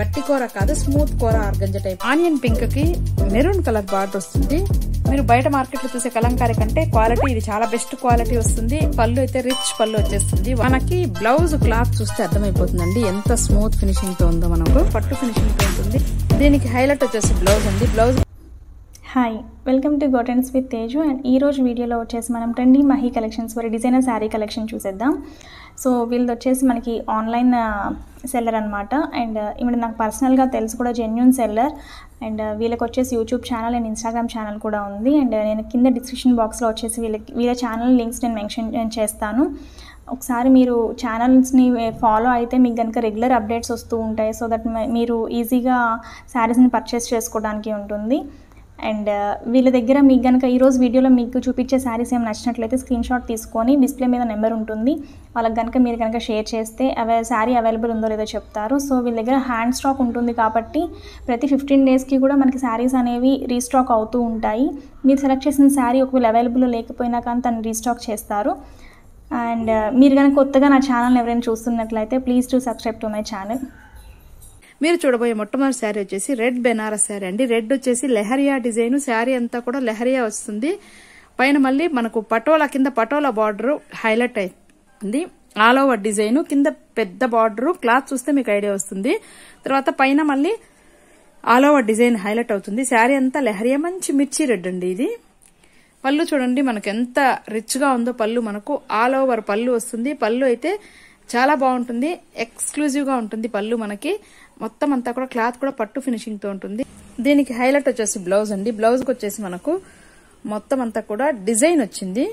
గట్టి కూర కాదు స్మూత్ కూర ఆర్గంజ టైప్ ఆనియన్ పింక్ కి మెరూన్ కలర్ బార్డర్ వస్తుంది మీరు బయట మార్కెట్ లో చూసే కలంకారీ కంటే క్వాలిటీ ఇది చాలా బెస్ట్ క్వాలిటీ వస్తుంది పళ్ళు అయితే రిచ్ పళ్ళు వచ్చేస్తుంది మనకి బ్లౌజ్ క్లాత్ చూస్తే అర్థమైపోతుందండి ఎంత స్మూత్ ఫినిషింగ్ తో ఉందో మనకు పట్టు ఫినిషింగ్ తో ఉంటుంది దీనికి హైలైట్ వచ్చేసి బ్లౌజ్ అండి బ్లౌజ్ హాయ్ వెల్కమ్ టు గోటెన్స్ విత్ తేజు అండ్ ఈ రోజు వీడియోలో వచ్చేసి మనం ట్రెండీ మహీ కలెక్షన్స్ వారి డిజైనర్ శారీ కలెక్షన్ చూసేద్దాం సో వీళ్ళది వచ్చేసి మనకి ఆన్లైన్ సెల్లర్ అనమాట అండ్ ఇప్పుడు నాకు పర్సనల్గా తెలుసు కూడా జెన్యున్ సెల్లర్ అండ్ వీళ్ళకి వచ్చేసి YouTube channel and Instagram channel కూడా ఉంది అండ్ నేను కింద డిస్క్రిప్షన్ బాక్స్లో వచ్చేసి వీళ్ళకి వీళ్ళ ఛానల్ లింక్స్ నేను మెన్షన్ చేస్తాను ఒకసారి మీరు ఛానల్స్ని ఫాలో అయితే మీకు కనుక రెగ్యులర్ అప్డేట్స్ వస్తూ ఉంటాయి సో దట్ మీరు ఈజీగా శారీస్ని పర్చేస్ చేసుకోవడానికి ఉంటుంది అండ్ వీళ్ళ దగ్గర మీకు కనుక ఈరోజు వీడియోలో మీకు చూపించే శారీస్ ఏమైనా నచ్చినట్లయితే స్క్రీన్ షాట్ తీసుకొని డిస్ప్లే మీద నెంబర్ ఉంటుంది వాళ్ళకి కనుక మీరు కనుక షేర్ చేస్తే అవే శారీ అవైలబుల్ ఉందో లేదో చెప్తారు సో వీళ్ళ దగ్గర హ్యాండ్ స్టాక్ ఉంటుంది కాబట్టి ప్రతి ఫిఫ్టీన్ డేస్కి కూడా మనకి శారీస్ అనేవి రీస్టాక్ అవుతూ ఉంటాయి మీరు సెలెక్ట్ చేసిన శారీ ఒకవేళ అవైలబుల్ లేకపోయినా కానీ తను రీస్టాక్ చేస్తారు అండ్ మీరు కనుక కొత్తగా నా ఛానల్ ఎవరైనా చూస్తున్నట్లయితే please to subscribe to my channel మీరు చూడబోయే మొట్టమొదటి శారీ వచ్చేసి రెడ్ బెనారస్ శారీ అండి రెడ్ వచ్చేసి లెహరియా డిజైన్ శారీ అంతా కూడా లెహరియా వస్తుంది పైన మళ్ళీ మనకు పటోలా కింద పటోలా బార్డర్ హైలైట్ అయింది ఆల్ ఓవర్ డిజైన్ కింద పెద్ద బార్డర్ క్లాత్ చూస్తే మీకు ఐడియా వస్తుంది తర్వాత పైన మళ్ళీ ఆల్ ఓవర్ డిజైన్ హైలైట్ అవుతుంది శారీ అంతా లెహరియా మంచి మిర్చి రెడ్ అండి ఇది పళ్ళు చూడండి మనకు ఎంత రిచ్ గా ఉందో పళ్ళు మనకు ఆల్ ఓవర్ పళ్ళు వస్తుంది పళ్ళు అయితే చాలా బాగుంటుంది ఎక్స్క్లూజివ్ గా ఉంటుంది పళ్ళు మనకి మొత్తం అంతా కూడా క్లాత్ కూడా పట్టు ఫినిషింగ్ తో ఉంటుంది దీనికి హైలైట్ వచ్చేసి బ్లౌజ్ అండి బ్లౌజ్ వచ్చేసి మనకు మొత్తం అంతా కూడా డిజైన్ వచ్చింది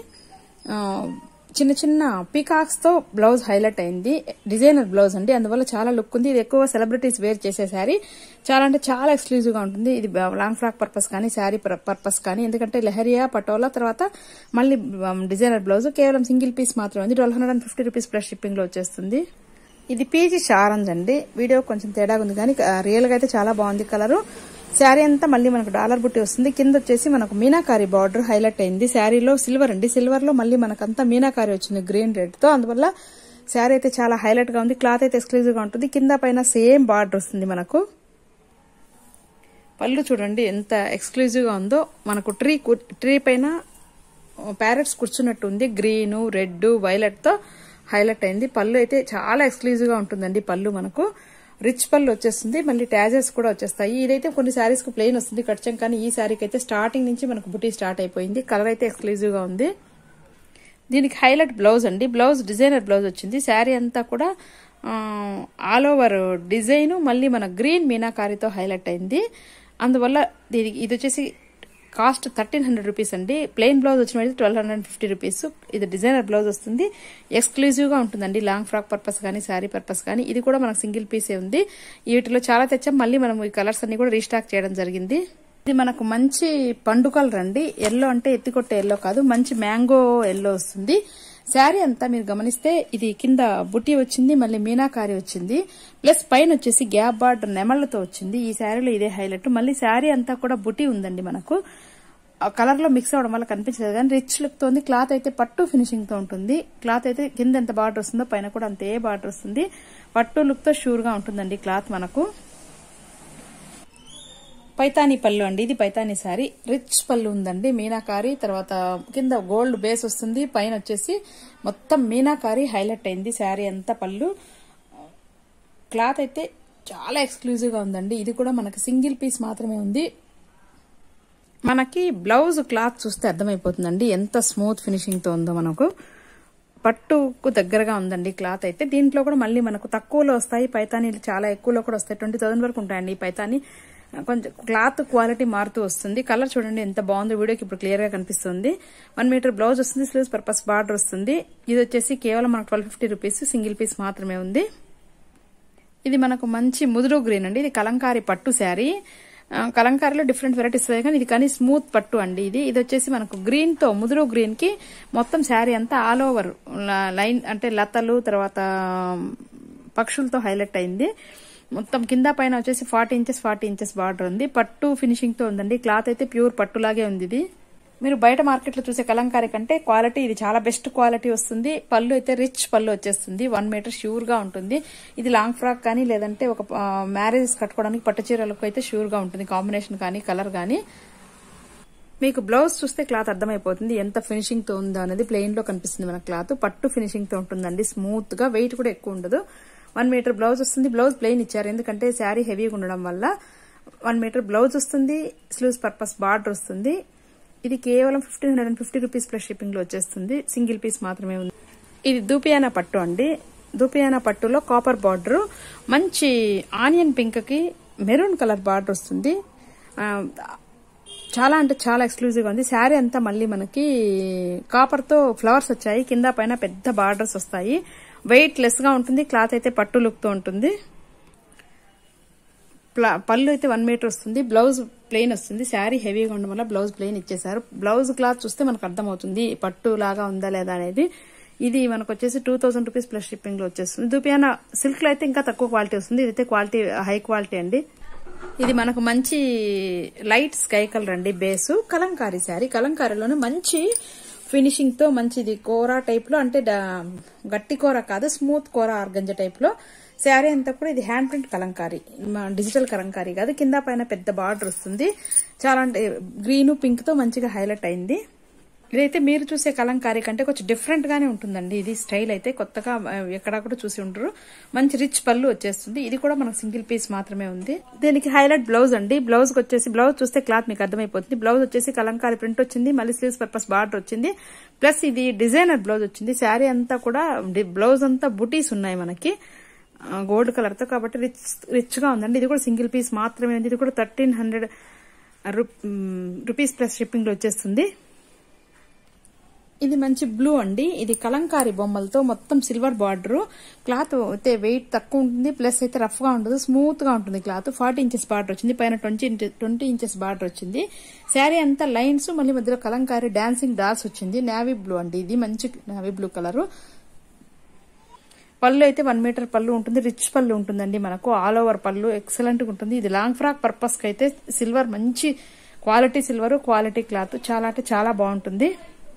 చిన్న చిన్న పీకాక్స్ తో బ్లౌజ్ హైలైట్ అయింది డిజైనర్ బ్లౌజ్ అండి అందువల్ల చాలా లుక్ ఉంది ఇది ఎక్కువ సెలబ్రిటీస్ వేర్ చేసే శారీ చాలా అంటే చాలా ఎక్స్క్లూజివ్ గా ఉంటుంది ఇది లాంగ్ ఫ్రాక్ పర్పస్ కానీ శారీ పర్పస్ కానీ ఎందుకంటే లెహరియా పటోలా తర్వాత మళ్ళీ డిజైనర్ బ్లౌజ్ కేవలం సింగిల్ పీస్ మాత్రమే ఉంది twelve hundred and fifty rupees plus shipping లో వచ్చేస్తుంది ఇది పీజీ షారంజ్ అండి వీడియో కొంచెం తేడాగా ఉంది కానీ రియల్ గా అయితే చాలా బాగుంది కలర్ శారీ అంతా మళ్ళీ మనకు డాలర్ బుట్టి వస్తుంది కింద వచ్చేసి మనకు మీనాకారి బార్డర్ హైలైట్ అయింది శారీలో సిల్వర్ అండి సిల్వర్ లో మళ్ళీ మనకంతా మీనాకారి వచ్చింది గ్రీన్ రెడ్ తో అందువల్ల శారీ అయితే చాలా హైలైట్ గా ఉంది క్లాత్ అయితే ఎక్స్క్లూజివ్ గా ఉంటుంది కింద పైన సేమ్ బార్డర్ వస్తుంది మనకు పళ్ళు చూడండి ఎంత ఎక్స్క్లూజివ్ గా ఉందో మనకు ట్రీ ట్రీ పైన ప్యారెట్స్ కూర్చున్నట్టు ఉంది గ్రీన్ రెడ్ వైలెట్ తో హైలైట్ అయింది పళ్ళు అయితే చాలా ఎక్స్క్లూజివ్ గా ఉంటుందండి పళ్ళు మనకు రిచ్ పళ్ళు వచ్చేస్తుంది మళ్ళీ ట్యాజెస్ కూడా వచ్చేస్తాయి ఇదైతే కొన్ని శారీస్ కు ప్లెయిన్ వస్తుంది కచ్చం కానీ ఈ శారీకి అయితే స్టార్టింగ్ నుంచి మనకు బుటీ స్టార్ట్ అయిపోయింది కలర్ అయితే ఎక్స్క్లూజివ్ గా ఉంది దీనికి హైలైట్ బ్లౌజ్ అండి బ్లౌజ్ డిజైనర్ బ్లౌజ్ వచ్చింది శారీ అంతా కూడా ఆల్ ఓవర్ డిజైన్ మళ్ళీ మన గ్రీన్ మీనాకారితో హైలైట్ అయింది అందువల్ల దీనికి ఇది వచ్చేసి కాస్ట్ థర్టీన్ హండ్రెడ్ రూపీస్ అండి ప్లెయిన్ బ్లౌజ్ వచ్చిన ట్వెల్వ్ హండ్రెడ్ ఫిఫ్టీ రూపీస్ ఇది డిజైనర్ బ్లౌజ్ వస్తుంది ఎక్స్క్లూజివ్ గా ఉంటుందండి లాంగ్ ఫ్రాక్ పర్పస్ కానీ శారీ పర్పస్ కానీ ఇది కూడా మనకు సింగిల్ పీసే ఉంది వీటిలో చాలా తెచ్చాం మళ్ళీ మనం ఈ కలర్స్ అన్ని కూడా రీస్టాక్ చేయడం జరిగింది ఇది మనకు మంచి పండు కలర్ అండి ఎల్లో అంటే ఎత్తికొట్టే ఎల్లో కాదు మంచి మ్యాంగో ఎల్లో వస్తుంది శారీ అంతా మీరు గమనిస్తే ఇది కింద బుట్టి వచ్చింది మళ్ళీ మీనాకారి వచ్చింది ప్లస్ పైన వచ్చేసి గ్యాప్ బార్డర్ నెమళ్లతో వచ్చింది ఈ శారీలో ఇదే హైలైట్ మళ్ళీ శారీ అంతా కూడా బుట్టి ఉందండి మనకు కలర్ లో మిక్స్ అవడం వల్ల కనిపించలేదు కానీ రిచ్ లుక్ తో ఉంది క్లాత్ అయితే పట్టు ఫినిషింగ్ తో ఉంటుంది క్లాత్ అయితే కింద ఎంత బార్డర్ వస్తుందో పైన కూడా అంతే బార్డర్ వస్తుంది పట్టు లుక్ తో షూర్ గా ఉంటుందండి క్లాత్ మనకు పైతానీ పళ్ళు అండి ఇది పైతానీ శారీ రిచ్ పళ్ళు ఉందండి మీనాకారి తర్వాత కింద గోల్డ్ బేస్ వస్తుంది పైన వచ్చేసి మొత్తం మీనాకారి హైలైట్ అయింది శారీ అంతా పళ్ళు క్లాత్ అయితే చాలా ఎక్స్క్లూజివ్ గా ఉందండి ఇది కూడా మనకి సింగిల్ పీస్ మాత్రమే ఉంది మనకి బ్లౌజ్ క్లాత్ చూస్తే అర్థమైపోతుందండి ఎంత స్మూత్ ఫినిషింగ్ తో ఉందో మనకు పట్టుకు దగ్గరగా ఉందండి క్లాత్ అయితే దీంట్లో కూడా మళ్ళీ మనకు తక్కువలో వస్తాయి పైతానీలు చాలా ఎక్కువలో కూడా వస్తాయి ట్వంటీ థౌసండ్ వరకు ఉంటాయండి ఈ పైతాని కొంచెం క్లాత్ క్వాలిటీ మారుతూ వస్తుంది కలర్ చూడండి ఎంత బాగుందో వీడియోకి ఇప్పుడు క్లియర్ గా కనిపిస్తుంది వన్ మీటర్ బ్లౌజ్ వస్తుంది స్లీవ్స్ పర్పస్ బార్డర్ వస్తుంది ఇది వచ్చేసి కేవలం మనకు twelve fifty rupees single piece మాత్రమే ఉంది ఇది మనకు మంచి ముదురు గ్రీన్ అండి ఇది కలంకారీ పట్టు శారీ కలంకారీలో డిఫరెంట్ వెరైటీస్ వస్తాయి కానీ ఇది కానీ స్మూత్ పట్టు అండి ఇది ఇది వచ్చేసి మనకు గ్రీన్ తో ముదురు గ్రీన్ కి మొత్తం శారీ అంతా ఆల్ ఓవర్ లైన్ అంటే లతలు తర్వాత పక్షులతో హైలైట్ అయింది మొత్తం కింద పైన వచ్చేసి forty inches forty inches border ఉంది పట్టు ఫినిషింగ్ తో ఉందండి క్లాత్ అయితే ప్యూర్ పట్టులాగే ఉంది ఇది మీరు బయట మార్కెట్లో చూసే కలంకారీ కంటే క్వాలిటీ ఇది చాలా బెస్ట్ క్వాలిటీ వస్తుంది పళ్ళు అయితే రిచ్ పళ్ళు వచ్చేస్తుంది వన్ మీటర్ ష్యూర్ గా ఉంటుంది ఇది లాంగ్ ఫ్రాక్ కానీ లేదంటే ఒక మ్యారేజ్ కట్టుకోవడానికి పట్టు చీరలకు అయితే ష్యూర్ గా ఉంటుంది కాంబినేషన్ కానీ కలర్ కానీ మీకు బ్లౌజ్ చూస్తే క్లాత్ అర్థమైపోతుంది ఎంత ఫినిషింగ్ తో ఉందో అనేది ప్లెయిన్ లో కనిపిస్తుంది మన క్లాత్ పట్టు ఫినిషింగ్ తో ఉంటుందండి స్మూత్ గా వెయిట్ కూడా ఎక్కువ ఉండదు వన్ మీటర్ బ్లౌజ్ వస్తుంది బ్లౌజ్ ప్లెయిన్ ఇచ్చారు ఎందుకంటే శారీ హెవీగా ఉండడం వల్ల వన్ మీటర్ బ్లౌజ్ వస్తుంది స్లీవ్స్ పర్పస్ బార్డర్ వస్తుంది ఇది కేవలం fifteen hundred and fifty rupees plus shipping లో వచ్చేస్తుంది సింగిల్ పీస్ మాత్రమే ఉంది ఇది దూపియానా పట్టు అండి దూపియానా పట్టులో కాపర్ బార్డర్ మంచి ఆనియన్ పింక్ కి మెరూన్ కలర్ బార్డర్ వస్తుంది ఆ, చాలా అంటే చాలా ఎక్స్క్లూజివ్ గా ఉంది శారీ అంతా మళ్ళీ మనకి కాపర్ తో ఫ్లవర్స్ వచ్చాయి కింద పైన పెద్ద బార్డర్స్ వస్తాయి వెయిట్ లెస్ గా ఉంటుంది క్లాత్ అయితే పట్టు లుక్ తో ఉంటుంది ప్ల- పళ్ళు అయితే వన్ మీటర్ వస్తుంది బ్లౌజ్ ప్లెయిన్ వస్తుంది శారీ హెవీగా ఉండడం వల్ల బ్లౌజ్ ప్లెయిన్ ఇచ్చేసారు బ్లౌజ్ క్లాత్ చూస్తే మనకు అర్థమవుతుంది పట్టు లాగా ఉందా లేదా అనేది ఇది మనకు వచ్చేసి two thousand rupees plus shipping లో వచ్చేస్తుంది దుపియానా సిల్క్ లో అయితే ఇంకా తక్కువ క్వాలిటీ వస్తుంది ఇదైతే క్వాలిటీ హై క్వాలిటీ అండి ఇది మనకు మంచి లైట్ స్కై కలర్ అండి బేసు కలంకారీ శారీ కలంకారీలోనే మంచి ఫినిషింగ్ తో మంచిది కూర టైప్ లో అంటే డా- గట్టి కూర కాదు స్మూత్ కూర ఆర్గంజ టైప్ లో శారీ అంతా కూడా ఇది హ్యాండ్ ప్రింట్ కలంకారీ మా డిజిటల్ కలంకారీ కాదు కింద పైన పెద్ద బార్డర్ వస్తుంది చాలా అంటే గ్రీన్ పింక్ తో మంచిగా హైలైట్ అయింది ఇదైతే మీరు చూసే కలంకారీ కంటే కొంచెం డిఫరెంట్ గానే ఉంటుందండి ఇది స్టైల్ అయితే కొత్తగా ఆ, ఎక్కడా కూడా చూసి ఉంటారు మంచి రిచ్ పళ్ళు వచ్చేస్తుంది ఇది కూడా మనకు సింగిల్ పీస్ మాత్రమే ఉంది దీనికి హైలైట్ బ్లౌజ్ అండి బ్లౌజ్ వచ్చేసి బ్లౌజ్ చూస్తే క్లాత్ మీకు అర్థమైపోతుంది బ్లౌజ్ వచ్చేసి కలంకారీ ప్రింట్ వచ్చింది మళ్ళీ స్లీవ్స్ పర్పస్ బార్డర్ వచ్చింది ప్లస్ ఇది డిజైనర్ బ్లౌజ్ వచ్చింది శారీ అంతా కూడా డి- బ్లౌజ్ అంతా బుటీస్ ఉన్నాయి మనకి ఆ, గోల్డ్ కలర్ తో కాబట్టి రిచ్ రిచ్ గా ఉందండి ఇది కూడా సింగిల్ పీస్ మాత్రమే ఉంది ఇది కూడా thirteen hundred rupees plus shipping లో వచ్చేస్తుంది ఇది మంచి బ్లూ అండి ఇది కలంకారీ బొమ్మలతో మొత్తం సిల్వర్ బార్డర్ క్లాత్ అయితే వెయిట్ తక్కువ ఉంటుంది ప్లస్ అయితే రఫ్ గా ఉండదు స్మూత్ గా ఉంటుంది క్లాత్ ఫార్టీ ఇంచెస్ బార్డర్ వచ్చింది పైన ట్వంటీ ట్వంటీ ఇంచెస్ బార్డర్ వచ్చింది శారీ అంతా లైన్స్ మళ్ళీ మధ్యలో కలంకారీ డాన్సింగ్ డాల్స్ వచ్చింది నావీ బ్లూ అండి ఇది మంచి నావీ బ్లూ కలర్ పళ్ళు అయితే వన్ మీటర్ పళ్ళు ఉంటుంది రిచ్ పళ్ళు ఉంటుందండి మనకు ఆల్ ఓవర్ పళ్ళు ఎక్సలెంట్ గా ఉంటుంది ఇది లాంగ్ ఫ్రాక్ పర్పస్ కి అయితే సిల్వర్ మంచి క్వాలిటీ సిల్వర్ క్వాలిటీ క్లాత్ చాలా అంటే చాలా బాగుంటుంది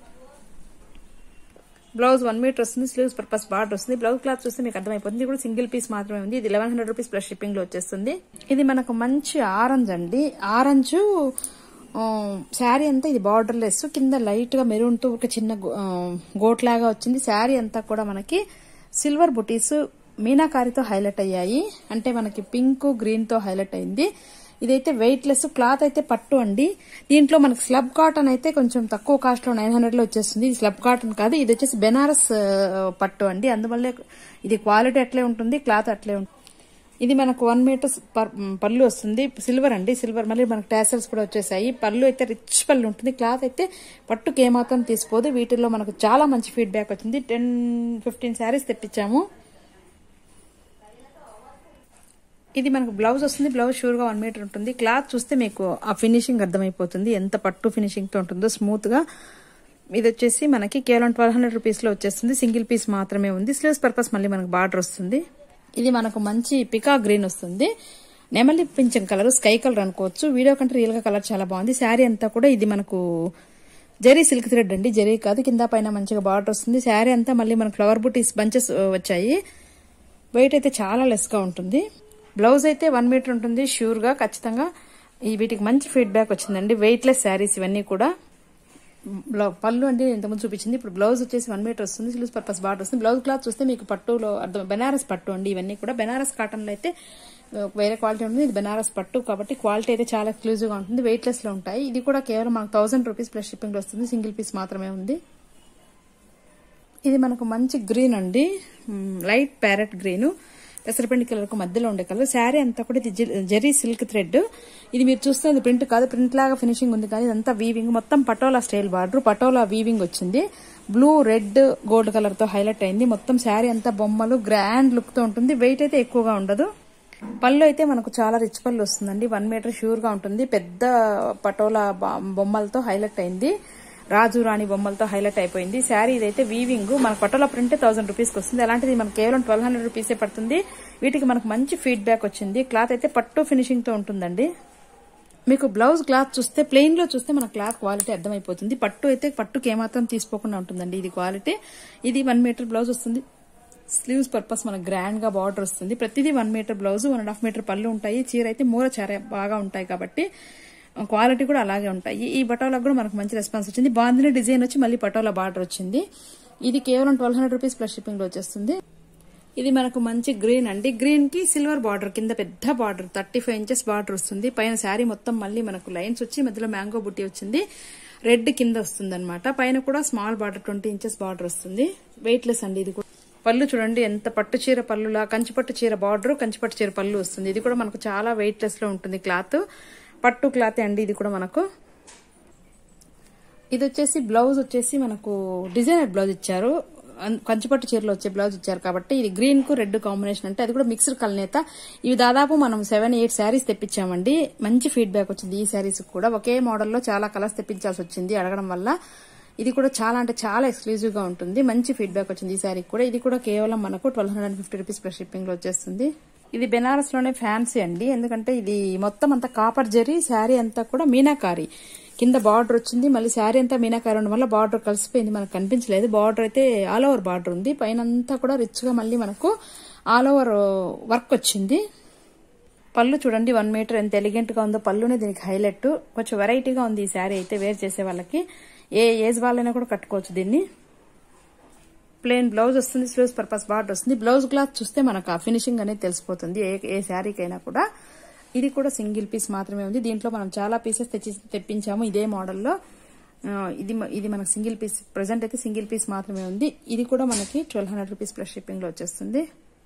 బ్లౌజ్ వన్ మీటర్ వస్తుంది స్లీవ్స్ పర్పస్ బార్డర్ వస్తుంది బ్లౌజ్ క్లాత్ చూస్తే మీకు అర్థమైపోతుంది ఇది కూడా సింగిల్ పీస్ మాత్రమే ఉంది ఇది eleven hundred rupees plus shipping లో వచ్చేస్తుంది ఇది మనకు మంచి ఆరెంజ్ అండి ఆరెంజ్ శారీ అంతా ఇది బార్డర్ లెస్ కింద లైట్ గా మెరూన్ తో ఒక చిన్న గో- ఆ, గోట్ లాగా వచ్చింది శారీ అంతా కూడా మనకి సిల్వర్ బుటీస్ మీనాకారితో హైలైట్ అయ్యాయి అంటే మనకి పింక్ గ్రీన్ తో హైలైట్ అయింది ఇదైతే వెయిట్ లెస్ క్లాత్ అయితే పట్టు అండి దీంట్లో మనకి స్లబ్ కాటన్ అయితే కొంచెం తక్కువ కాస్ట్ లో నైన్ హండ్రెడ్ లో వచ్చేస్తుంది ఇది స్లబ్ కాటన్ కాదు ఇది వచ్చేసి బెనారస్ ఆ, పట్టు అండి అందువల్లే ఇది క్వాలిటీ అట్లే ఉంటుంది క్లాత్ అట్లే ఉంటుంది ఇది మనకు వన్ మీటర్ పళ్ళు వస్తుంది సిల్వర్ అండి సిల్వర్ మళ్ళీ మనకు టాసల్స్ కూడా వచ్చేసాయి పళ్ళు అయితే రిచ్ పళ్ళు ఉంటుంది క్లాత్ అయితే పట్టుకి ఏమాత్రం తీసిపోదు వీటిల్లో మనకు చాలా మంచి ఫీడ్బ్యాక్ వచ్చింది టెన్ ఫిఫ్టీన్ శారీస్ తెప్పించాము ఇది మనకు బ్లౌజ్ వస్తుంది బ్లౌజ్ షూర్ గా వన్ మీటర్ ఉంటుంది క్లాత్ చూస్తే మీకు ఆ ఫినిషింగ్ అర్థమైపోతుంది ఎంత పట్టు ఫినిషింగ్ తో ఉంటుందో స్మూత్ గా ఇది వచ్చేసి మనకి కేవలం ట్వెల్వ్ హండ్రెడ్ రూపీస్ లో వచ్చేస్తుంది సింగిల్ పీస్ మాత్రమే ఉంది స్లీవ్స్ పర్పస్ మళ్ళీ మనకు బార్డర్ వస్తుంది ఇది మనకు మంచి పికా గ్రీన్ వస్తుంది నెమలి పింఛన్ కలర్ స్కై కలర్ అనుకోవచ్చు వీడియో కంటే రియల్ గా కలర్ చాలా బాగుంది శారీ అంతా కూడా ఇది మనకు జరీ సిల్క్ థ్రెడ్ అండి జరీ కాదు కింద పైన మంచిగా బార్డర్ వస్తుంది శారీ అంతా మళ్ళీ మనకు ఫ్లవర్ బుటీస్ బంచెస్ వచ్చాయి వెయిట్ అయితే చాలా లెస్ గా ఉంటుంది బ్లౌజ్ అయితే వన్ మీటర్ ఉంటుంది షూర్ గా ఖచ్చితంగా ఈ వీటికి మంచి ఫీడ్బ్యాక్ వచ్చిందండి వెయిట్ లెస్ శారీస్ ఇవన్నీ కూడా బ్లౌ- పళ్ళు అంటే ఇంతకుముందు చూపించింది ఇప్పుడు బ్లౌజ్ వచ్చేసి వన్ మీటర్ వస్తుంది సిల్స్ పర్పస్ బార్డర్ వస్తుంది బ్లౌజ్ క్లాత్ చూస్తే మీకు పట్టులో అర్థం బెనారస్ పట్టు అండి ఇవన్నీ కూడా బెనారస్ కాటన్ లో అయితే ఆ, వేరే క్వాలిటీ ఉంటుంది ఇది బెనారస్ పట్టు కాబట్టి క్వాలిటీ అయితే చాలా ఎక్స్క్లూజివ్ గా ఉంటుంది వెయిట్ లెస్ లో ఉంటాయి ఇది కూడా కేవలం మనకు థౌసండ్ రూపీస్ ప్లస్ షిప్పింగ్ లో వస్తుంది సింగిల్ పీస్ మాత్రమే ఉంది ఇది మనకు మంచి గ్రీన్ అండి మ్, లైట్ ప్యారెట్ గ్రీన్ పెసరపిండి కలర్ కు మధ్యలో ఉండే కలర్ శారీ అంతా కూడా ఇది జె- జెరీ సిల్క్ థ్రెడ్ ఇది మీరు చూస్తుంది ప్రింట్ కాదు ప్రింట్ లాగా ఫినిషింగ్ ఉంది కానీ ఇదంతా వీవింగ్ మొత్తం patola style border patola weaving వచ్చింది బ్లూ రెడ్ గోల్డ్ కలర్ తో హైలైట్ అయింది మొత్తం శారీ అంతా బొమ్మలు గ్రాండ్ లుక్ తో ఉంటుంది వెయిట్ అయితే ఎక్కువగా ఉండదు పళ్ళు అయితే మనకు చాలా రిచ్ పళ్ళు వస్తుందండి వన్ మీటర్ షూర్ గా ఉంటుంది పెద్ద పటోలా బా- బొమ్మలతో హైలైట్ అయింది రాజు రాణి బొమ్మలతో హైలైట్ అయిపోయింది శారీ ఇదైతే వీవింగ్ మన పటోలా ప్రింట్ థౌసండ్ రూపీస్కి వస్తుంది అలాంటిది మనకు కేవలం ట్వెల్వ్ హండ్రెడ్ రూపీసే పడుతుంది వీటికి మనకు మంచి ఫీడ్బ్యాక్ వచ్చింది క్లాత్ అయితే పట్టు ఫినిషింగ్ తో ఉంటుందండి మీకు బ్లౌజ్ క్లాత్ చూస్తే ప్లెయిన్ లో చూస్తే మన క్లాత్ క్వాలిటీ అర్థమైపోతుంది పట్టు అయితే పట్టుకి ఏమాత్రం తీసుకోకుండా ఉంటుందండి ఇది క్వాలిటీ ఇది వన్ మీటర్ బ్లౌజ్ వస్తుంది స్లీవ్స్ పర్పస్ మనకు గ్రాండ్ గా బార్డర్ వస్తుంది ప్రతిదీ one metre blouse one and half metre పళ్ళు ఉంటాయి చీర అయితే మూర చార బాగా ఉంటాయి కాబట్టి క్వాలిటీ కూడా అలాగే ఉంటాయి ఈ బటోలకు కూడా మనకు మంచి రెస్పాన్స్ వచ్చింది బాందిని డిజైన్ వచ్చి మళ్ళీ పటోలా బార్డర్ వచ్చింది ఇది కేవలం twelve hundred rupees plus shipping లో వచ్చేస్తుంది ఇది మనకు మంచి గ్రీన్ అండి గ్రీన్ కి సిల్వర్ బార్డర్ కింద పెద్ద border thirty five inches border వస్తుంది పైన శారీ మొత్తం మళ్ళీ మనకు లైన్స్ వచ్చి మధ్యలో మ్యాంగో బుట్టి వచ్చింది రెడ్ కింద వస్తుంది అనమాట పైన కూడా small border twenty inches border వస్తుంది వెయిట్ లెస్ అండి ఇది కూడా పళ్ళు చూడండి ఎంత పట్టు చీర పళ్ళులా కంచిపట్టు చీర బార్డర్ కంచిపట్టు చీర పళ్ళు వస్తుంది ఇది కూడా మనకు చాలా వెయిట్ లెస్ లో ఉంటుంది క్లాత్ పట్టు క్లాత్ అండి ఇది కూడా మనకు ఇది వచ్చేసి బ్లౌజ్ వచ్చేసి మనకు డిజైనర్ బ్లౌజ్ ఇచ్చారు అన్- కంచిపట్టు చీరలో వచ్చే బ్లౌజ్ ఇచ్చారు కాబట్టి ఇది గ్రీన్ కు రెడ్ కాంబినేషన్ అంటే అది కూడా మిక్స్డ్ కలనేత ఇవి దాదాపు మనం సెవెన్ ఎయిట్ శారీస్ తెప్పించామండి మంచి ఫీడ్బ్యాక్ వచ్చింది ఈ శారీస్ కూడా ఒకే మోడల్లో చాలా కలర్స్ తెప్పించాల్సి వచ్చింది అడగడం వల్ల ఇది కూడా చాలా అంటే చాలా ఎక్స్క్లూజివ్ గా ఉంటుంది మంచి ఫీడ్బ్యాక్ వచ్చింది ఈ శారీ కూడా ఇది కూడా కేవలం మనకు twelve hundred fifty rupees plus shipping లో వచ్చేస్తుంది ఇది బెనారస్ లోనే ఫ్యాన్సీ అండి ఎందుకంటే ఇది మొత్తం అంతా కాపర్ జరీ శారీ అంతా కూడా మీనాకారి కింద బార్డర్ వచ్చింది మళ్ళీ శారీ అంతా మీనాకారి ఉండడం వల్ల బార్డర్ కలిసిపోయింది మనకు కనిపించలేదు బార్డర్ అయితే ఆల్ ఓవర్ బార్డర్ ఉంది పైన అంతా కూడా రిచ్ గా మళ్ళీ మనకు ఆల్ ఓవర్ వర్క్ వచ్చింది పళ్ళు చూడండి వన్ మీటర్ ఎంత ఎలిగెంట్ గా ఉందో పళ్ళునే దీనికి హైలైట్ కొంచెం వెరైటీగా ఉంది ఈ శారీ అయితే వేర్ చేసే వాళ్ళకి ఏ ఏజ్ వాళ్ళైనా కూడా కట్టుకోవచ్చు దీన్ని ప్లెయిన్ బ్లౌజ్ వస్తుంది స్లీవ్స్ పర్పస్ బార్డర్ వస్తుంది బ్లౌజ్ క్లాత్ చూస్తే మనకు ఆ ఫినిషింగ్ అనేది తెలిసిపోతుంది ఏ ఏ శారీకైనా కూడా ఇది కూడా సింగిల్ పీస్ మాత్రమే ఉంది దీంట్లో మనం చాలా పీసెస్ తెచ్చి తెప్పించాము ఇదే మోడల్లో ఆ, ఇది మ- ఇది మనకు సింగిల్ పీస్ ప్రజెంట్ అయితే సింగిల్ పీస్ మాత్రమే ఉంది ఇది కూడా మనకి twelve hundred rupees plus shipping లో వచ్చేస్తుంది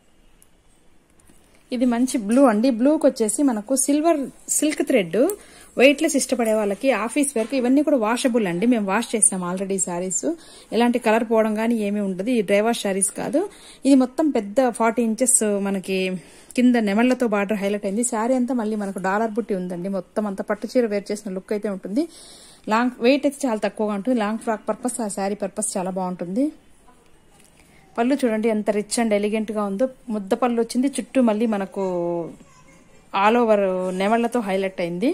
ఇది మంచి బ్లూ అండి బ్లూకి వచ్చేసి మనకు silver silk thread weightless ఇష్టపడే వాళ్ళకి ఆఫీస్ వర్క్ ఇవన్నీ కూడా వాషబుల్ అండి మేము వాష్ చేసినాం ఆల్రెడీ శారీస్ ఎలాంటి కలర్ పోవడం కానీ ఏమీ ఉండదు ఈ డ్రై వాష్ శారీస్ కాదు ఇది మొత్తం పెద్ద ఫార్టీ ఇంచెస్ మనకి కింద నెమళ్లతో బార్డర్ హైలైట్ అయింది శారీ అంతా మళ్ళీ మనకు డాలర్ బుట్టి ఉందండి మొత్తం అంతా పట్టు చీర వేర్ చేసిన లుక్ అయితే ఉంటుంది లాంగ్ వెయిట్ అయితే చాలా తక్కువగా ఉంటుంది లాంగ్ ఫ్రాక్ పర్పస్ ఆ శారీ పర్పస్ చాలా బాగుంటుంది పళ్ళు చూడండి ఎంత రిచ్ అండ్ ఎలిగెంట్ గా ఉందో ముద్ద పళ్ళు వచ్చింది చుట్టూ మళ్ళీ మనకు ఆల్ ఓవర్ నెమళ్లతో హైలైట్ అయింది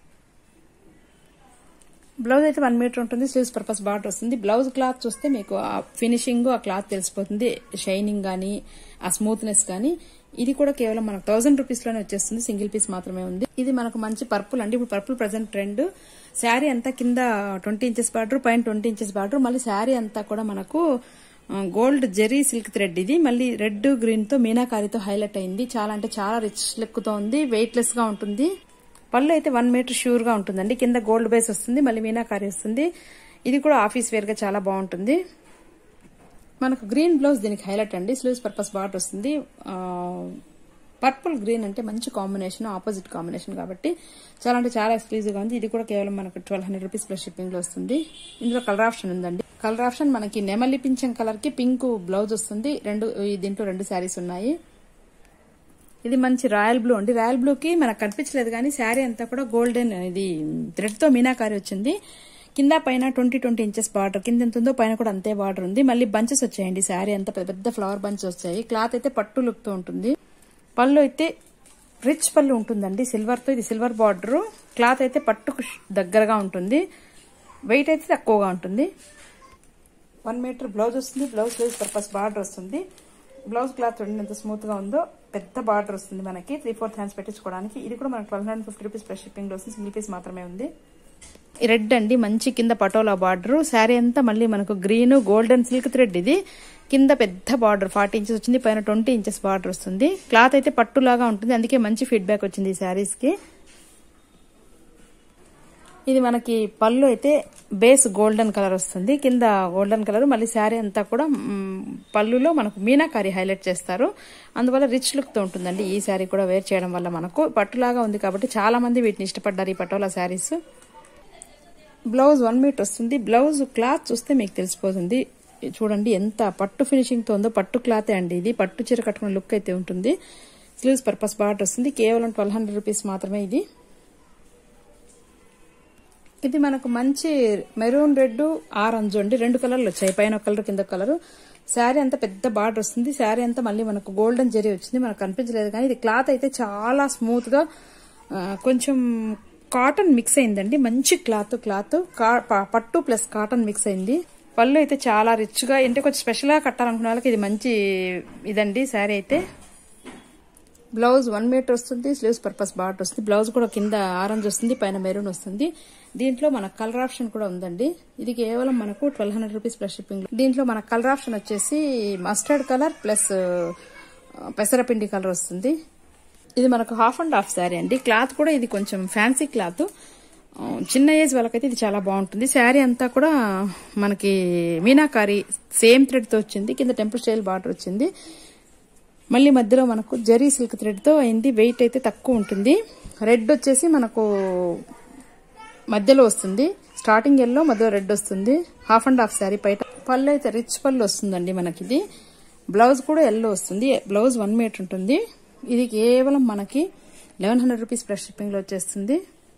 బ్లౌజ్ అయితే వన్ మీటర్ ఉంటుంది స్లీవ్స్ పర్పస్ బార్డర్ వస్తుంది బ్లౌజ్ క్లాత్ చూస్తే మీకు ఆ ఫినిషింగ్ ఆ క్లాత్ తెలిసిపోతుంది షైనింగ్ కానీ ఆ స్మూత్నెస్ కానీ ఇది కూడా కేవలం మనకు థౌసండ్ రూపీస్ లోనే వచ్చేస్తుంది సింగిల్ పీస్ మాత్రమే ఉంది ఇది మనకు మంచి పర్పుల్ అండి ఇప్పుడు పర్పుల్ ప్రజెంట్ ట్రెండ్ శారీ అంతా కింద ట్వంటీ ఇంచెస్ బార్డర్ పైన ట్వంటీ ఇంచెస్ బార్డర్ మళ్ళీ శారీ అంతా కూడా మనకు గోల్డ్ జెరీ సిల్క్ థ్రెడ్ ఇది మళ్ళీ రెడ్ గ్రీన్ తో మీనాకారితో హైలైట్ అయింది చాలా అంటే చాలా రిచ్ లుక్ తో ఉంది వెయిట్ లెస్ గా ఉంటుంది పళ్ళు అయితే వన్ మీటర్ షూర్ గా ఉంటుందండి కింద గోల్డ్ బేస్ వస్తుంది మళ్ళీ మీనాకారి వస్తుంది ఇది కూడా ఆఫీస్ వేర్ గా చాలా బాగుంటుంది మనకు గ్రీన్ బ్లౌజ్ దీనికి హైలైట్ అండి స్లీవ్స్ పర్పస్ బార్డర్ వస్తుంది పర్పుల్ గ్రీన్ అంటే మంచి కాంబినేషన్ ఆపోజిట్ కాంబినేషన్ కాబట్టి చాలా అంటే చాలా ఎక్స్క్లూజివ్ గా ఉంది ఇది కూడా కేవలం మనకు twelve hundred rupees plus shipping లో వస్తుంది ఇందులో కలర్ ఆప్షన్ ఉందండి కలర్ ఆప్షన్ మనకి నెమలి పింఛం కలర్ కి పింక్ బ్లౌజ్ వస్తుంది రెండు ఈ దీంట్లో రెండు శారీస్ ఉన్నాయి ఇది మంచి రాయల్ బ్లూ అండి రాయల్ బ్లూ కి మనకు కనిపించలేదు కానీ శారీ అంతా కూడా గోల్డెన్ ఇది థ్రెడ్ తో మీనాకారి వచ్చింది కింద పైన ట్వంటీ ట్వంటీ ఇంచెస్ బార్డర్ కింద ఎంత ఉందో పైన కూడా అంతే బార్డర్ ఉంది మళ్ళీ బంచెస్ వచ్చాయండి శారీ అంతా పెద్ద పెద్ద ఫ్లవర్ బంచెస్ వచ్చాయి క్లాత్ అయితే పట్టు లుక్ తో ఉంటుంది పళ్ళు అయితే రిచ్ పళ్ళు ఉంటుందండి సిల్వర్ తో ఇది సిల్వర్ బార్డర్ క్లాత్ అయితే పట్టుకు దగ్గరగా ఉంటుంది వెయిట్ అయితే తక్కువగా ఉంటుంది వన్ మీటర్ బ్లౌజ్ వస్తుంది బ్లౌజ్ స్లీవ్స్ పర్పస్ బార్డర్ వస్తుంది బ్లౌజ్ క్లాత్ చూడండి ఎంత స్మూత్ గా ఉందో పెద్ద బార్డర్ వస్తుంది మనకి త్రీ ఫోర్త్ హ్యాండ్స్ పెట్టించుకోవడానికి ఇది కూడా మనకి twelve hundred fifty rupees plus shipping లో వస్తుంది సింగిల్ పీస్ మాత్రమే ఉంది ఈ రెడ్ అండి మంచి కింద పటోలా బార్డర్ శారీ అంతా మళ్ళీ మనకు గ్రీన్ గోల్డెన్ సిల్క్ థ్రెడ్ ఇది కింద పెద్ద బార్డర్ ఫార్టీ ఇంచెస్ వచ్చింది పైన ట్వంటీ ఇంచెస్ బార్డర్ వస్తుంది క్లాత్ అయితే పట్టులాగా ఉంటుంది అందుకే మంచి ఫీడ్బ్యాక్ వచ్చింది ఈ శారీస్ కి ఇది మనకి పళ్ళు అయితే బేస్ గోల్డెన్ కలర్ వస్తుంది కింద గోల్డెన్ కలర్ మళ్ళీ శారీ అంతా కూడా మ్, పళ్ళులో మనకు మీనాకారి హైలైట్ చేస్తారు అందువల్ల రిచ్ లుక్ తో ఉంటుందండి ఈ శారీ కూడా వేర్ చేయడం వల్ల మనకు పట్టులాగా ఉంది కాబట్టి చాలా మంది వీటిని ఇష్టపడ్డారు ఈ patola saris blouse one metre వస్తుంది బ్లౌజ్ క్లాత్ చూస్తే మీకు తెలిసిపోతుంది చూడండి ఎంత పట్టు ఫినిషింగ్ తో ఉందో పట్టు క్లాతే అండి ఇది పట్టు చీర కట్టుకున్న లుక్ అయితే ఉంటుంది స్లీవ్స్ పర్పస్ బార్డర్ వస్తుంది కేవలం ట్వెల్వ్ హండ్రెడ్ రూపీస్ మాత్రమే ఇది ఇది మనకు మంచి మెరూన్ రెడ్ ఆరెంజ్ అండి రెండు కలర్లు వచ్చాయి పైన ఒక కలర్ కింద ఒక కలర్ శారీ అంతా పెద్ద బార్డర్ వస్తుంది శారీ అంతా మళ్ళీ మనకు గోల్డెన్ జరీ వచ్చింది మనకు కనిపించలేదు కానీ ఇది క్లాత్ అయితే చాలా స్మూత్ గా ఆ, కొంచెం కాటన్ మిక్స్ అయిందండి మంచి క్లాత్ క్లాత్ కా- ప- పట్టు ప్లస్ కాటన్ మిక్స్ అయింది పళ్ళు అయితే చాలా రిచ్ గా అంటే కొంచెం స్పెషల్ గా కట్టాలనుకునే వాళ్ళకి ఇది మంచి ఇదండి శారీ అయితే బ్లౌజ్ వన్ మీటర్ వస్తుంది స్లీవ్స్ పర్పస్ బాట్ వస్తుంది బ్లౌజ్ కూడా కింద ఆరెంజ్ వస్తుంది పైన మెరూన్ వస్తుంది దీంట్లో మన కలర్ ఆప్షన్ కూడా ఉందండి ఇది కేవలం మనకు twelve hundred rupees plus shipping దీంట్లో మన కలర్ ఆప్షన్ వచ్చేసి మస్టర్డ్ కలర్ ప్లస్ పెసరపిండి కలర్ వస్తుంది ఇది మనకు హాఫ్ అండ్ హాఫ్ శారీ అండి క్లాత్ కూడా ఇది కొంచెం ఫ్యాన్సీ క్లాత్ ఆ, చిన్న ఏజ్ వాళ్ళకైతే ఇది చాలా బాగుంటుంది శారీ అంతా కూడా మనకి మీనాకారి సేమ్ థ్రెడ్ తో వచ్చింది కింద టెంపుల్ స్టైల్ బార్డర్ వచ్చింది మళ్ళీ మధ్యలో మనకు జరీ సిల్క్ థ్రెడ్ తో అయింది వెయిట్ అయితే తక్కువ ఉంటుంది రెడ్ వచ్చేసి మనకు మధ్యలో వస్తుంది స్టార్టింగ్ ఎల్లో మధ్యలో రెడ్ వస్తుంది హాఫ్ అండ్ హాఫ్ శారీ పైట పళ్ళు అయితే రిచ్ పళ్ళు వస్తుందండి మనకి ఇది బ్లౌజ్ కూడా ఎల్లో వస్తుంది బ్లౌజ్ వన్ మీటర్ ఉంటుంది ఇది కేవలం మనకి eleven hundred rupees plus shipping లో వచ్చేస్తుంది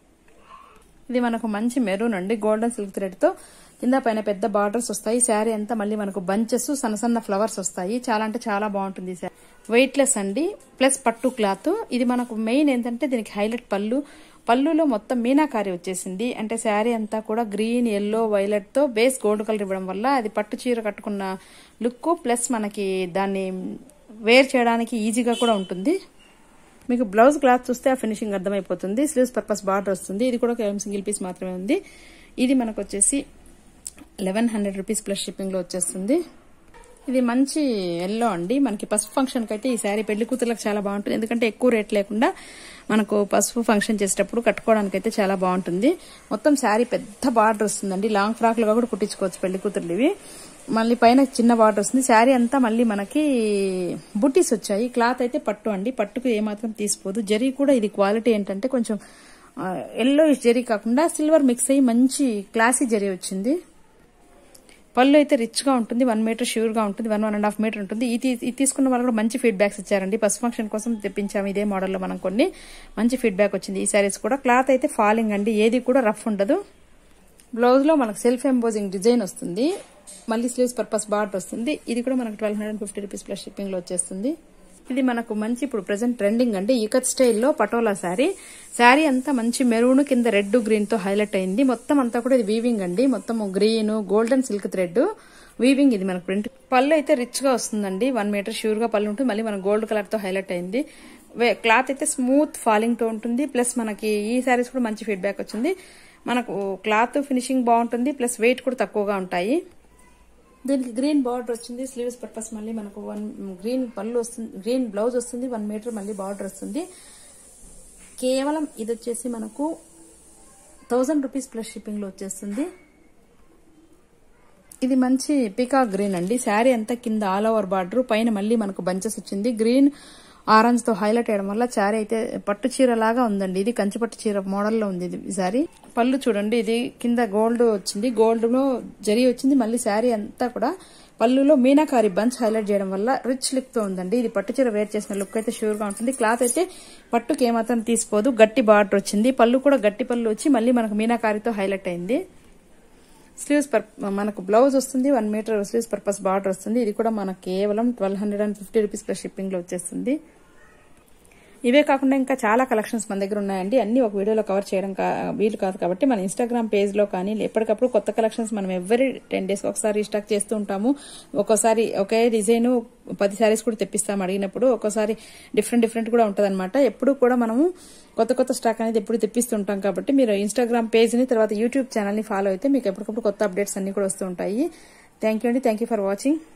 ఇది మనకు మంచి మెరూన్ అండి గోల్డెన్ సిల్క్ థ్రెడ్ తో కింద పైన పెద్ద బార్డర్స్ వస్తాయి శారీ అంతా మళ్ళీ మనకు బంచెస్ సన్న సన్న ఫ్లవర్స్ వస్తాయి చాలా అంటే చాలా బాగుంటుంది ఈ శారీ వెయిట్ లెస్ అండి ప్లస్ పట్టు క్లాత్ ఇది మనకు మెయిన్ ఏంటంటే దీనికి హైలైట్ పళ్ళు పళ్ళులో మొత్తం మీనాకారి వచ్చేసింది అంటే శారీ అంతా కూడా గ్రీన్ ఎల్లో వైలెట్ తో బేస్ గోల్డ్ కలర్ ఇవ్వడం వల్ల అది పట్టు చీర కట్టుకున్న లుక్ ప్లస్ మనకి దాన్ని వేర్ చేయడానికి ఈజీగా కూడా ఉంటుంది మీకు బ్లౌజ్ క్లాత్ చూస్తే ఆ ఫినిషింగ్ అర్థమైపోతుంది స్లీవ్స్ పర్పస్ బార్డర్ వస్తుంది ఇది కూడా కేవలం సింగిల్ పీస్ మాత్రమే ఉంది ఇది మనకు వచ్చేసి eleven hundred rupees plus shipping లో వచ్చేస్తుంది ఇది మంచి ఎల్లో అండి మనకి పసుపు ఫంక్షన్ కి అయితే ఈ శారీ పెళ్లి కూతుర్లకు చాలా బాగుంటుంది ఎందుకంటే ఎక్కువ రేట్ లేకుండా మనకు పసుపు ఫంక్షన్ చేసేటప్పుడు కట్టుకోవడానికి అయితే చాలా బాగుంటుంది మొత్తం శారీ పెద్ద బార్డర్ వస్తుందండి లాంగ్ ఫ్రాక్ లుగా కూడా కుట్టించుకోవచ్చు పెళ్లి కూతుర్లు ఇవి మళ్ళీ పైన చిన్న బార్డర్ వస్తుంది శారీ అంతా మళ్ళీ మనకి బుట్టీస్ వచ్చాయి క్లాత్ అయితే పట్టు అండి పట్టుకు ఏమాత్రం తీసిపోదు జరీ కూడా ఇది క్వాలిటీ ఏంటంటే కొంచెం ఎల్లో జరీ కాకుండా సిల్వర్ మిక్స్ అయ్యి మంచి క్లాసీ జరీ వచ్చింది పళ్ళు అయితే రిచ్ గా ఉంటుంది వన్ మీటర్ ష్యూర్ గా ఉంటుంది one one and half metre ఉంటుంది ఇది ఇది తీసుకున్న వాళ్ళు కూడా మంచి ఫీడ్బ్యాక్స్ ఇచ్చారండి పసు ఫంక్షన్ కోసం తెప్పించాము ఇదే మోడల్లో మనం కొన్ని మంచి ఫీడ్బ్యాక్ వచ్చింది ఈ సారీస్ కూడా క్లాత్ అయితే ఫాలింగ్ అండి ఏది కూడా రఫ్ ఉండదు బ్లౌజ్ లో మనకు సెల్ఫ్ ఎంబోజింగ్ డిజైన్ వస్తుంది మళ్ళీ స్లీవ్స్ పర్పస్ బార్డర్ వస్తుంది ఇది కూడా మనకు twelve hundred fifty rupees plus shipping లో వచ్చేస్తుంది ఇది మనకు మంచి ఇప్పుడు ప్రెసెంట్ ట్రెండింగ్ అండి ఈకత్ స్టైల్లో పటోలా శారీ శారీ అంతా మంచి మెరూన్ కింద రెడ్ గ్రీన్ తో హైలైట్ అయింది మొత్తం అంతా కూడా ఇది వీవింగ్ అండి మొత్తం green golden silk thread weaving ఇది మనకు ప్రింట్ పళ్ళు అయితే రిచ్ గా వస్తుందండి వన్ మీటర్ ష్యూర్ గా పళ్ళు ఉంటుంది మళ్ళీ మన గోల్డ్ కలర్ తో హైలైట్ అయింది వే- క్లాత్ అయితే స్మూత్ ఫాలింగ్ తో ఉంటుంది ప్లస్ మనకి ఈ శారీస్ కూడా మంచి ఫీడ్బ్యాక్ వచ్చింది మనకు క్లాత్ ఫినిషింగ్ బాగుంటుంది ప్లస్ వెయిట్ కూడా తక్కువగా ఉంటాయి దీనికి గ్రీన్ బార్డర్ వచ్చింది స్లీవ్స్ పర్పస్ మళ్ళీ మనకు వన్ గ్రీన్ పళ్ళు వస్తుంది గ్రీన్ బ్లౌజ్ వస్తుంది వన్ మీటర్ మళ్ళీ బార్డర్ వస్తుంది కేవలం ఇది వచ్చేసి మనకు థౌజండ్ రూపీస్ ప్లస్ షిప్పింగ్ లో వచ్చేస్తుంది ఇది మంచి పికాక్ గ్రీన్ అండి శారీ అంతా కింద ఆల్ ఓవర్ బార్డర్ పైన మళ్ళీ మనకు బంచెస్ వచ్చింది గ్రీన్ ఆరెంజ్ తో హైలైట్ చేయడం వల్ల శారీ అయితే పట్టు చీర లాగా ఉందండి ఇది కంచి పట్టు చీర మోడల్ లో ఉంది ఇది ఈ శారీ పళ్ళు చూడండి ఇది కింద గోల్డ్ వచ్చింది గోల్డ్ లో జరీ వచ్చింది మళ్ళీ శారీ అంతా కూడా పళ్ళులో మీనాకారి బంచ్ హైలైట్ చేయడం వల్ల రిచ్ లుక్ తో ఉందండి ఇది పట్టు చీర వేర్ చేసిన లుక్ అయితే షూర్ గా ఉంటుంది క్లాత్ అయితే పట్టుకి ఏమాత్రం తీసిపోదు గట్టి బార్డర్ వచ్చింది పళ్ళు కూడా గట్టి పళ్ళు వచ్చి మళ్ళీ మనకు మీనాకారితో హైలైట్ అయింది స్లీవ్స్ పర్ మనకు బ్లౌజ్ వస్తుంది one metre sleeves purpose border వస్తుంది ఇది కూడా మనకు కేవలం twelve hundred and fifty rupees plus shipping లో వచ్చేస్తుంది ఇవే కాకుండా ఇంకా చాలా కలెక్షన్స్ మన దగ్గర ఉన్నాయండి అన్ని ఒక వీడియోలో కవర్ చేయడం కా- వీలు కాదు కాబట్టి మన ఇన్స్టాగ్రామ్ పేజ్ లో కానీ ఎప్పటికప్పుడు కొత్త కలెక్షన్స్ మనం ఎవరి టెన్ డేస్ ఒకసారి స్టాక్ చేస్తూ ఉంటాము ఒక్కోసారి ఒకే డిజైన్ పది సారీస్ కూడా తెప్పిస్తాం అడిగినప్పుడు ఒక్కోసారి డిఫరెంట్ డిఫరెంట్ కూడా ఉంటదన్నమాట ఎప్పుడు కూడా మనము కొత్త కొత్త స్టాక్ అనేది ఎప్పుడు తెప్పిస్తుంటాం కాబట్టి మీరు ఇన్స్టాగ్రామ్ పేజ్ ని తర్వాత యూట్యూబ్ ఛానల్ ని ఫాలో అయితే మీకు ఎప్పటికప్పుడు కొత్త అప్డేట్స్ అన్ని కూడా వస్తూ ఉంటాయి థ్యాంక్ యూ అండి థ్యాంక్ యూ ఫర్ వాచింగ్